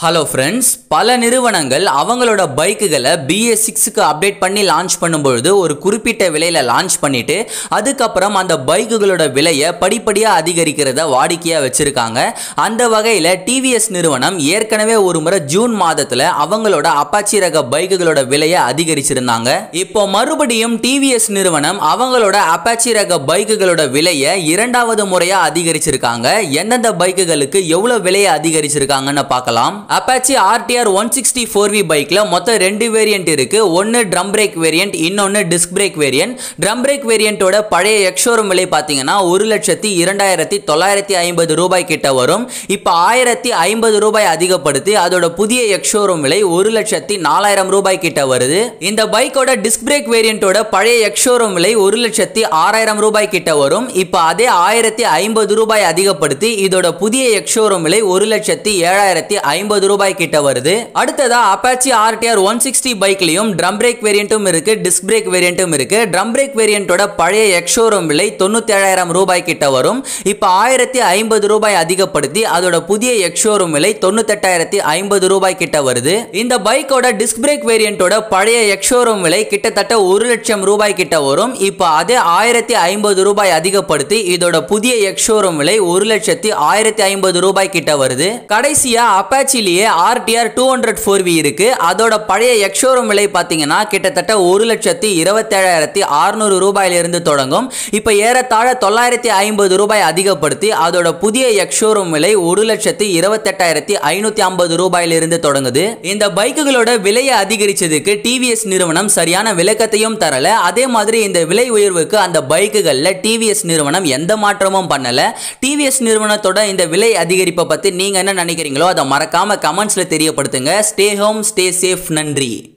hello friends பல நிறுவனங்கள் அவங்களோட பைக்குகளை பிஎஸ் சிக்ஸுக்கு அப்டேட் பண்ணி லான்ச் பண்ணும்பொழுது ஒரு குறிப்பிட்ட விலையில் லான்ச் பண்ணிட்டு அதுக்கப்புறம் அந்த பைக்குகளோட விலையை படிப்படியாக அதிகரிக்கிறத வாடிக்கையாக வச்சுருக்காங்க அந்த வகையில் டிவிஎஸ் நிறுவனம் ஏற்கனவே ஒரு முறை ஜூன் மாதத்தில் அவங்களோட அப்பாச்சி ரக பைக்குகளோட விலையை அதிகரிச்சிருந்தாங்க இப்போ மறுபடியும் டிவிஎஸ் நிறுவனம் அவங்களோட அப்பாச்சி ரக பைக்குகளோட விலையை இரண்டாவது முறையாக அதிகரிச்சிருக்காங்க எந்தெந்த பைக்குகளுக்கு எவ்வளோ விலையை அதிகரிச்சிருக்காங்கன்னு பார்க்கலாம் Apache RTR one sixty four V பைக்கில் மொத்தம் ரெண்டு வேரியன்ட் இருக்கு ஒன்று ட்ரம் பிரேக் வேரியன்ட் இன்னொன்று disc brake variant drum brake வேரியன்ட்டோட பழைய எக்ஷோரூம் விலை பார்த்தீங்கன்னா ஒரு லட்சத்தி இரண்டாயிரத்தி தொள்ளாயிரத்தி ஐம்பது ரூபாய் கிட்ட வரும் இப்போ ஆயிரத்தி ஐம்பது ரூபாய் அதிகப்படுத்தி அதோட புதிய எக்ஷோரூம் விலை ஒரு லட்சத்தி நாலாயிரம் ரூபாய் கிட்ட வருது இந்த பைக்கோட டிஸ்க் பிரேக் வேரியன்ட்டோட பழைய எக்ஷோரூம் விலை ஒரு லட்சத்தி ஆறாயிரம் ரூபாய் கிட்ட வரும் இப்போ அதே ஆயிரத்தி ஐம்பது ரூபாய் அதிகப்படுத்தி இதோட புதிய எக்ஷோரூம் விலை ஒரு லட்சத்தி ஏழாயிரத்தி ஐம்பது ரூபாய் கிட்ட வருது அடுத்ததா அப்பாச்சி ஆர்டிஆர் ஒன் சிக்ஸ்டி பைக்லயும் ட்ரம் பிரேக் வேரியண்ட்டும் இருக்கு டிஸ்க் பிரேக் வேரியண்ட்டும் இருக்கு ட்ரம் பிரேக் வேரியண்டோட பழைய எக்ஷோரூம் விலை தொண்ணூத்தி ஏழாயிரம் ரூபாய் கிட்ட வரும் இப்போ ஆயிரத்தி ஐம்பது ரூபாய் அதிகப்படுத்தி அதோட புதிய எக்ஷோரூம் விலை தொண்ணூத்தெட்டாயிரத்தி ஐம்பது ரூபாய் கிட்ட வருது இந்த பைக்கோட டிஸ்க் பிரேக் வேரியண்டோட பழைய எக்ஷோரூம் விலை கிட்டத்தட்ட ஒரு லட்சம் ரூபாய் கிட்ட வரும் இப்போ அதே ஆயிரத்தி ஐம்பது ரூபாய் அதிகப்படுத்தி இதோட புதிய எக்ஷோரூம் விலை ஒரு லட்சத்தி ஆயிரத்தி ஐம்பது ரூபாய் கிட்ட வருது கடைசியா அப்பாச்சிலேயே RTR two hundred four V இருக்கு அதோட பழைய எக்ஷோரூம் விலை பார்த்தீங்கன்னா கிட்டத்தட்ட ஒரு லட்சத்தி இருபத்தேழாயிரத்தி அறுநூறு ரூபாயிலிருந்து தொடங்கும் இப்போ ஏறத்தாழ தொள்ளாயிரத்தி ஐம்பது ரூபாய் அதிகப்படுத்தி அதோட புதிய எக்ஷோரூம் விலை ஒரு லட்சத்தி இருபத்தெட்டாயிரத்தி ஐநூத்தி ஐம்பது ரூபாயிலிருந்து தொடங்குது இந்த பைக்குகளோட விலையை அதிகரிச்சதுக்கு டிவிஎஸ் நிறுவனம் சரியான விளக்கத்தையும் தரல அதே மாதிரி இந்த விலை உயர்வுக்கு அந்த பைக்குகளில் டிவிஎஸ் நிறுவனம் எந்த மாற்றமும் பண்ணல டிவிஎஸ் நிறுவனத்தோட இந்த விலை அதிகரிப்பை பத்தி நீங்க என்ன நினைக்கிறீங்களோ அதை மறக்காம கமெண்ட்ஸ்ல தெரியப்படுத்துங்க ஸ்டே ஹோம் ஸ்டே சேஃப் நன்றி